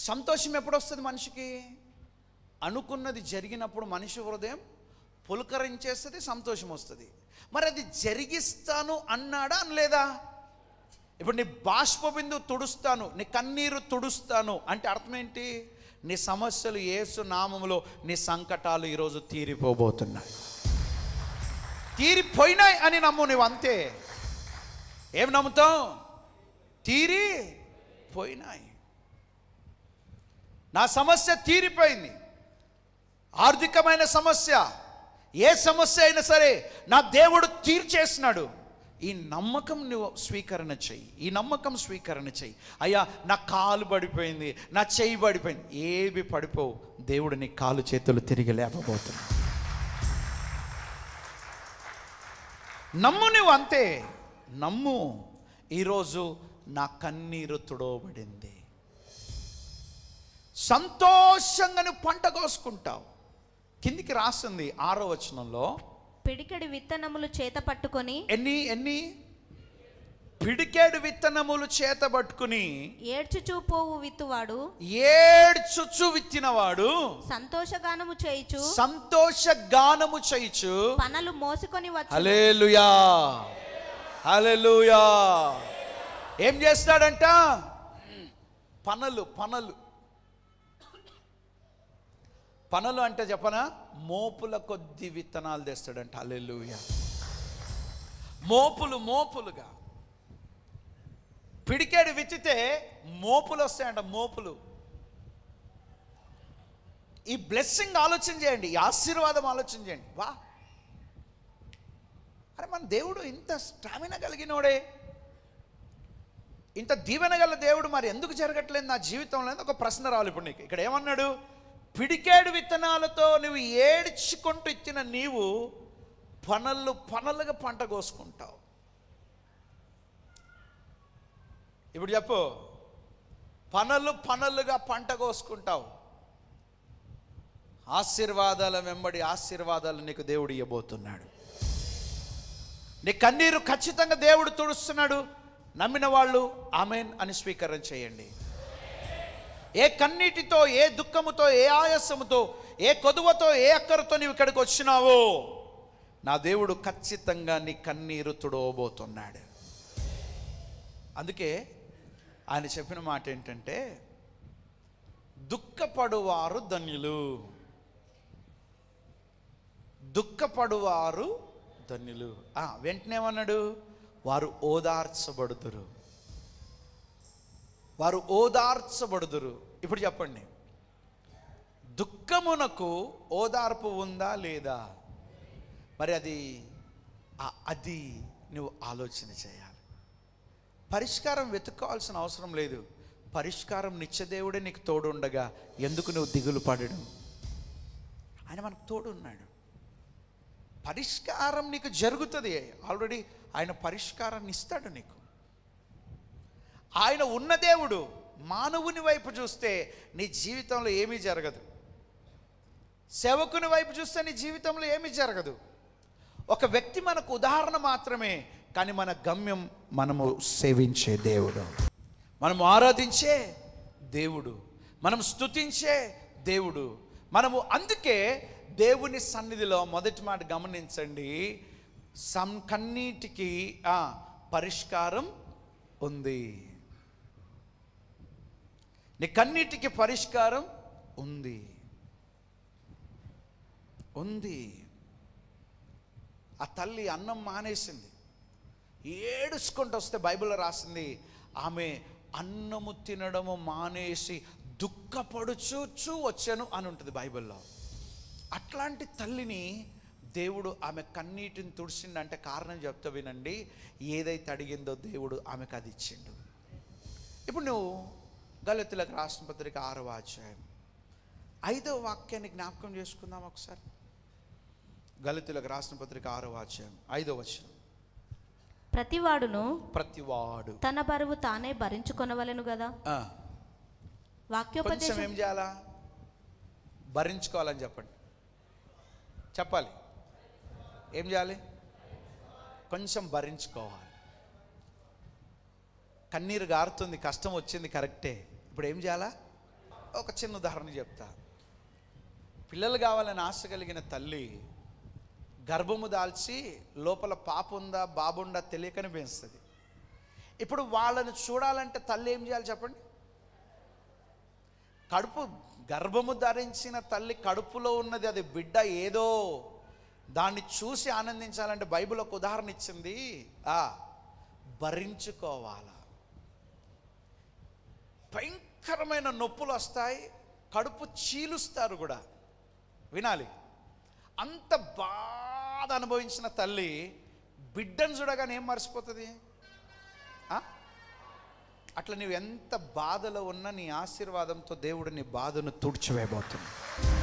సంతోషం ఎప్పుడు వస్తుంది మనిషికి అనుకున్నది జరిగినప్పుడు మనిషి హృదయం పులకరించేస్తుంది సంతోషం వస్తుంది మరి అది జరిగిస్తాను అన్నాడా అనలేదా ఇప్పుడు నీ బాష్ప బిందువు తుడుస్తాను నీ కన్నీరు తుడుస్తాను అంటే అర్థం ఏంటి నీ సమస్యలు ఏసు నామములో నీ సంకటాలు ఈరోజు తీరిపోబోతున్నాయి తీరిపోయినాయి అని నమ్ము నువ్వు అంతే ఏం నమ్ముతావు తీరి పోయినాయి నా సమస్య తీరిపోయింది ఆర్థికమైన సమస్య ఏ సమస్య అయినా సరే నా దేవుడు తీర్చేసినాడు ఈ నమ్మకం నువ్వు స్వీకరణ చెయ్యి ఈ నమ్మకం స్వీకరణ చెయ్యి అయ్యా నా కాలు పడిపోయింది నా చెయ్యి పడిపోయింది ఏవి పడిపోవు దేవుడు నీ కాలు చేతులు తిరిగి లేపబోతున్నా నమ్ము నువ్వు అంతే నమ్ము ఈరోజు నా కన్నీరు తుడవబడింది సంతోషంగా నువ్వు పంట కోసుకుంటావు కిందికి రాస్తుంది ఆరో వచనంలో పిడికెడి విత్తనములు చేత పట్టుకొని ఎన్ని ఎన్ని పిడికేడు విత్తనములు చేత పట్టుకుని ఏడ్చుచూ పోవు విత్తువాడు ఏడ్చుచు విత్తినవాడు సంతోషగానము చేయుచు సంతోష గానము చేయిచు పనలు మోసుకొని వచ్చు హల్లెలూయా హల్లెలూయా ఏం చేస్తాడంట పనలు పనలు పనలు అంటే చెప్పనా మోపుల కొద్ది విత్తనాలు తెస్తాడంట హల్లెలూయా మోపులు మోపులుగా పిడికేడు విత్తితే మోపులు వస్తాయంట మోపులు ఈ బ్లెస్సింగ్ ఆలోచన చేయండి ఈ ఆశీర్వాదం ఆలోచన చేయండి వా అరే మన దేవుడు ఇంత స్టామినా కలిగినోడే ఇంత దీవెన గల దేవుడు మరి ఎందుకు జరగట్లేదు నా జీవితంలో అనేది ఒక ప్రశ్న రావాలి ఇప్పుడు నీకు ఇక్కడ ఏమన్నాడు పిడికేడు విత్తనాలతో నువ్వు ఏడ్చుకుంటూ ఇచ్చిన నీవు పనళ్ళు పనలుగా పంట కోసుకుంటావు ఇప్పుడు చెప్పు పనలు పనలుగా పంట కోసుకుంటావు ఆశీర్వాదాల వెంబడి ఆశీర్వాదాలు నీకు దేవుడు ఇవ్వబోతున్నాడు నీ కన్నీరు ఖచ్చితంగా దేవుడు తుడుస్తున్నాడు నమ్మిన వాళ్ళు ఆమెన్ అని స్వీకారం చేయండి ఏ కన్నీటితో ఏ దుఃఖముతో ఏ ఆయాసముతో ఏ కొదువతో ఏ అక్కరతో నీవు ఇక్కడికి వచ్చినావో నా దేవుడు ఖచ్చితంగా నీ కన్నీరు తుడవబోతున్నాడు అందుకే ఆయన చెప్పిన మాట ఏంటంటే దుఃఖపడువారు ధన్యులు దుఃఖపడువారు ధన్యులు ఆ, వెంటనే ఏమన్నాడు వారు ఓదార్చబడుదురు వారు ఓదార్చబడుదురు ఇప్పుడు చెప్పండి దుఃఖమునకు ఓదార్పు ఉందా లేదా మరి అది ఆ- అది నువ్వు ఆలోచన చేయాలి పరిష్కారం వెతుక్కోవాల్సిన అవసరం లేదు పరిష్కారం నిత్యదేవుడే నీకు తోడు ఉండగా ఎందుకు నువ్వు దిగులు పడడం ఆయన మనకు తోడు ఉన్నాడు పరిష్కారం నీకు జరుగుతుంది ఆల్రెడీ ఆయన పరిష్కారాన్ని ఇస్తాడు నీకు ఆయన ఉన్న దేవుడు మానవుని వైపు చూస్తే నీ జీవితంలో ఏమీ జరగదు సేవకుని వైపు చూస్తే నీ జీవితంలో ఏమీ జరగదు ఒక వ్యక్తి మనకు ఉదాహరణ మాత్రమే కానీ మన గమ్యం మనము సేవించే దేవుడు మనము ఆరాధించే దేవుడు మనం స్తుతించే దేవుడు మనము అందుకే దేవుని సన్నిధిలో మొదటి మాట గమనించండి సం కన్నీటికి ఆ, పరిష్కారం ఉంది నీ కన్నీటికి పరిష్కారం ఉంది ఉంది ఆ తల్లి అన్నం మానేసింది ఏడుచుకుంటూ వస్తే బైబిల్లో రాసింది ఆమె అన్నము తినడము మానేసి దుఃఖపడుచూచూ వచ్చాను అని ఉంటుంది బైబిల్లో అట్లాంటి తల్లిని దేవుడు ఆమె కన్నీటిని తుడిచిండంటే కారణం చెప్తా వినండి ఏదైతే అడిగిందో దేవుడు ఆమెకు అది ఇచ్చిండు ఇప్పుడు నువ్వు గలతులకు రాసిన పత్రిక ఆరవ అధ్యాయం ఐదవ వాక్యాన్ని జ్ఞాపకం చేసుకుందాం ఒకసారి గలితులకు రాసిన పత్రిక ఆరవ అధ్యాయం ఐదవ వచనం ప్రతివాడును ప్రతివాడు తన బరువు తానే భరించుకొనవలెను కదా ఆ, కొంచెం వాక్యోపదేశం ఏం చేయాలా భరించుకోవాలని చెప్పండి చెప్పాలి ఏం చేయాలి కొంచెం భరించుకోవాలి కన్నీరు గారుతుంది కష్టం వచ్చింది కరెక్టే ఇప్పుడు ఏం చేయాలా ఒక చిన్న ఉదాహరణ చెప్తా పిల్లలు కావాలని ఆశ కలిగిన తల్లి గర్భము దాల్చి లోపల పాప ఉందా బాబుందా తెలియకని పెంచుతుంది ఇప్పుడు వాళ్ళని చూడాలంటే తల్లి ఏం చేయాలి చెప్పండి కడుపు గర్భము ధరించిన తల్లి కడుపులో ఉన్నది అది బిడ్డ ఏదో దాన్ని చూసి ఆనందించాలంటే బైబిల్ ఒక ఉదాహరణ ఇచ్చింది ఆ భరించుకోవాలా భయంకరమైన నొప్పులు వస్తాయి కడుపు చీలుస్తారు కూడా వినాలి అంత బాధ అనుభవించిన తల్లి బిడ్డను చూడగానే ఏం మర్చిపోతుంది ఆ? అట్లా నువ్వు ఎంత బాధలో ఉన్నా నీ ఆశీర్వాదంతో దేవుడు నీ బాధను తుడిచివేయబోతుంది